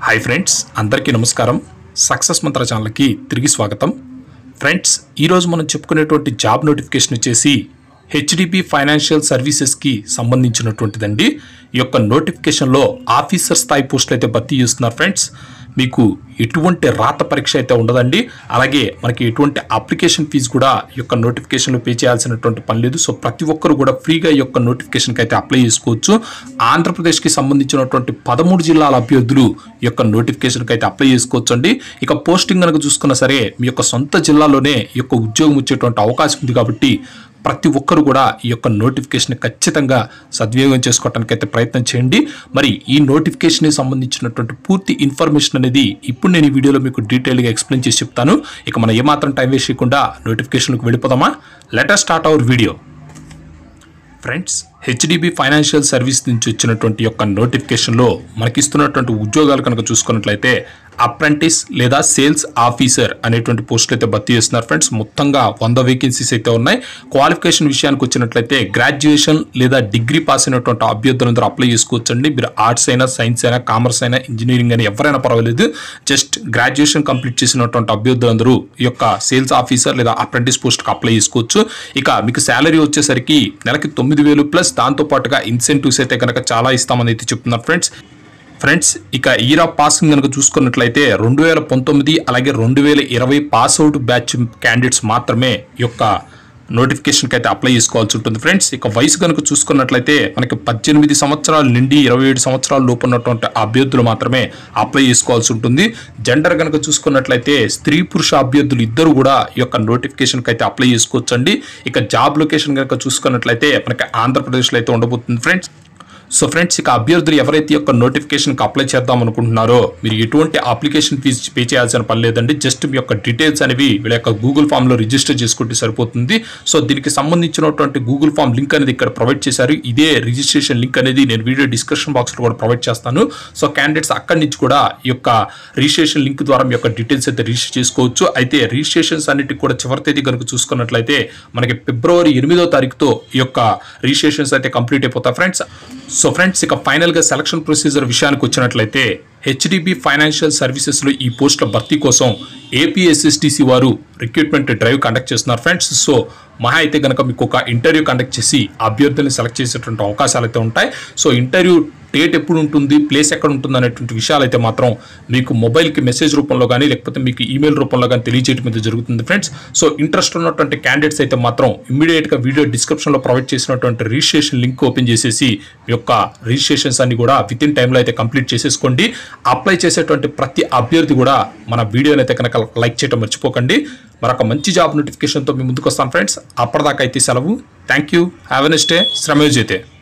hi friends అందరికీ నమస్కారం success మంత్ర ఛానల్కి తిరిగి స్వాగతం ఫ్రెండ్స్ ఈరోజు మనం చెప్పుకునేటువంటి జాబ్ నోటిఫికేషన్ వచ్చేసి హెచ్డిబి ఫైనాన్షియల్ సర్వీసెస్కి సంబంధించినటువంటిదండి ఈ యొక్క నోటిఫికేషన్లో ఆఫీసర్ స్థాయి పోస్టులు అయితే భర్తీ చేస్తున్నారు ఫ్రెండ్స్ మీకు ఎటువంటి రాత పరీక్ష అయితే ఉండదండి అలాగే మనకి ఎటువంటి అప్లికేషన్ ఫీజు కూడా ఈ యొక్క నోటిఫికేషన్లో పే చేయాల్సినటువంటి పని లేదు సో ప్రతి ఒక్కరు కూడా ఫ్రీగా ఈ యొక్క నోటిఫికేషన్కి అయితే అప్లై చేసుకోవచ్చు ఆంధ్రప్రదేశ్కి సంబంధించినటువంటి పదమూడు జిల్లాల అభ్యర్థులు ఈ యొక్క నోటిఫికేషన్కి అయితే అప్లై చేసుకోవచ్చు అండి ఇక పోస్టింగ్ కనుక చూసుకున్నా సరే మీ యొక్క సొంత జిల్లాలోనే ఈ యొక్క ఉద్యోగం వచ్చేటువంటి అవకాశం ఉంది కాబట్టి ప్రతి ఒక్కరు కూడా ఈ యొక్క నోటిఫికేషన్ ఖచ్చితంగా సద్వినియోగం చేసుకోవడానికి అయితే ప్రయత్నం చేయండి మరి ఈ నోటిఫికేషన్కి సంబంధించినటువంటి పూర్తి ఇన్ఫర్మేషన్ అనేది ఇప్పుడు నేను ఈ వీడియోలో మీకు డీటెయిల్గా ఎక్స్ప్లెయిన్ చేసి చెప్తాను ఇక మనం ఏమాత్రం టైం వేస్ట్ చేయకుండా నోటిఫికేషన్కి వెళ్ళిపోదామా let's start our video friends HDB financial service నుంచి వచ్చినటువంటి యొక్క నోటిఫికేషన్లో మనకి ఇస్తున్నటువంటి ఉద్యోగాలు కనుక చూసుకున్నట్లయితే అప్రెంటిస్ లేదా సేల్స్ ఆఫీసర్ అనేటువంటి పోస్టులు అయితే భర్తీ చేస్తున్నారు ఫ్రెండ్స్ మొత్తంగా వంద వేకెన్సీస్ అయితే ఉన్నాయి క్వాలిఫికేషన్ విషయానికి వచ్చినట్లయితే గ్రాడ్యుయేషన్ లేదా డిగ్రీ పాస్ అయినటువంటి అభ్యర్థులందరూ అప్లై చేసుకోవచ్చండి మీరు ఆర్ట్స్ అయినా సైన్స్ అయినా కామర్స్ అయినా ఇంజనీరింగ్ అయినా ఎవరైనా పర్వాలేదు జస్ట్ గ్రాడ్యుయేషన్ కంప్లీట్ చేసినటువంటి అభ్యర్థులందరూ ఈ యొక్క సేల్స్ ఆఫీసర్ లేదా అప్రెంటిస్ పోస్ట్కి అప్లై చేసుకోవచ్చు ఇక మీకు శాలరీ వచ్చేసరికి నెలకి తొమ్మిది వేలు ప్లస్ దాంతో పాటుగా ఇన్సెంటివ్స్ అయితే కనుక చాలా ఇస్తామని అయితే చెప్తున్నారు ఫ్రెండ్స్ ఫ్రెండ్స్ ఇక ఇయర్ ఆఫ్ పాసింగ్ కనుక చూసుకున్నట్లయితే రెండు వేల పంతొమ్మిది అలాగే రెండు వేల ఇరవై పాస్ అవుట్ బ్యాచ్ క్యాండిడేట్స్ మాత్రమే ఈ యొక్క నోటిఫికేషన్కి అయితే అప్లై చేసుకోవాల్సి ఉంటుంది ఫ్రెండ్స్ ఇక వయసు కనుక చూసుకున్నట్లయితే మనకి పద్దెనిమిది సంవత్సరాల నుండి ఇరవై ఏడు సంవత్సరాల లోపు ఉన్నటువంటి అభ్యర్థులు మాత్రమే అప్లై చేసుకోవాల్సి ఉంటుంది జెండర్ కనుక చూసుకున్నట్లయితే స్త్రీ పురుష అభ్యర్థులు ఇద్దరు కూడా ఈ యొక్క నోటిఫికేషన్కి అయితే అప్లై చేసుకోవచ్చండి ఇక జాబ్ లొకేషన్ కనుక చూసుకున్నట్లయితే మనకి ఆంధ్రప్రదేశ్లో అయితే ఉండబోతుంది ఫ్రెండ్స్ సో ఫ్రెండ్స్ ఇక అభ్యర్థులు ఎవరైతే ఈ యొక్క నోటిఫికేషన్కి అప్లై చేద్దాం అనుకుంటున్నారో మీరు ఎటువంటి అప్లికేషన్ ఫీజు పే చేయాల్సిన పని లేదండి జస్ట్ మీ యొక్క డీటెయిల్స్ అనేవి వీళ్ళ యొక్క గూగుల్ ఫామ్లో రిజిస్టర్ చేసుకుంటే సరిపోతుంది సో దీనికి సంబంధించినటువంటి గూగుల్ ఫామ్ లింక్ అనేది ఇక్కడ ప్రొవైడ్ చేశారు ఇదే రిజిస్ట్రేషన్ లింక్ అనేది నేను వీడియో డిస్క్రిప్షన్ బాక్స్లో కూడా ప్రొవైడ్ చేస్తాను సో క్యాండిడేట్స్ అక్కడి నుంచి కూడా ఈ యొక్క రిజిస్ట్రేషన్ లింక్ ద్వారా మీ యొక్క డీటెయిల్స్ అయితే రిజిస్టర్ చేసుకోవచ్చు అయితే రిజిస్ట్రేషన్స్ అన్నిటికి కూడా చివరి తేదీ కనుక చూసుకున్నట్లయితే మనకి ఫిబ్రవరి ఎనిమిదో తారీఖుతో ఈ యొక్క రిజిస్ట్రేషన్స్ అయితే కంప్లీట్ అయిపోతాయి ఫ్రెండ్స్ సో ఫ్రెండ్స్ ఇక ఫైనల్గా సెలక్షన్ ప్రొసీజర్ విషయానికి వచ్చినట్లయితే హెచ్డిబి ఫైనాన్షియల్ సర్వీసెస్లో ఈ పోస్టుల భర్తీ కోసం ఏపీఎస్ఎస్టీసీ వారు రిక్రూట్మెంట్ డ్రైవ్ కండక్ట్ చేస్తున్నారు ఫ్రెండ్స్ సో మహా అయితే కనుక మీకు ఒక ఇంటర్వ్యూ కండక్ట్ చేసి అభ్యర్థుల్ని సెలెక్ట్ చేసేటువంటి అవకాశాలు అయితే ఉంటాయి సో ఇంటర్వ్యూ డేట్ ఎప్పుడు ఉంటుంది ప్లేస్ ఎక్కడ ఉంటుంది అనేటువంటి విషయాలు అయితే మాత్రం మీకు మొబైల్కి మెసేజ్ రూపంలో కానీ లేకపోతే మీకు ఈమెయిల్ రూపంలో కానీ తెలియజేయడం అయితే జరుగుతుంది ఫ్రెండ్స్ సో ఇంట్రెస్ట్ ఉన్నటువంటి క్యాండిడేట్స్ అయితే మాత్రం ఇమ్మీడియట్గా వీడియో డిస్క్రిప్షన్లో ప్రొవైడ్ చేసినటువంటి రిజిస్ట్రేషన్ లింక్ ఓపెన్ చేసేసి మీ యొక్క రిజిస్ట్రేషన్స్ అన్ని కూడా విత్ ఇన్ టైంలో అయితే కంప్లీట్ చేసేసుకోండి అప్లై చేసేటువంటి ప్రతి అభ్యర్థి కూడా మన వీడియోని అయితే కనుక లైక్ చేయడం మర్చిపోకండి మరొక మంచి జాబ్ నోటిఫికేషన్తో మీ ముందుకు వస్తాను ఫ్రెండ్స్ అప్పటిదాకా అయితే సెలవు thank you have a next day శ్రమయోజైతే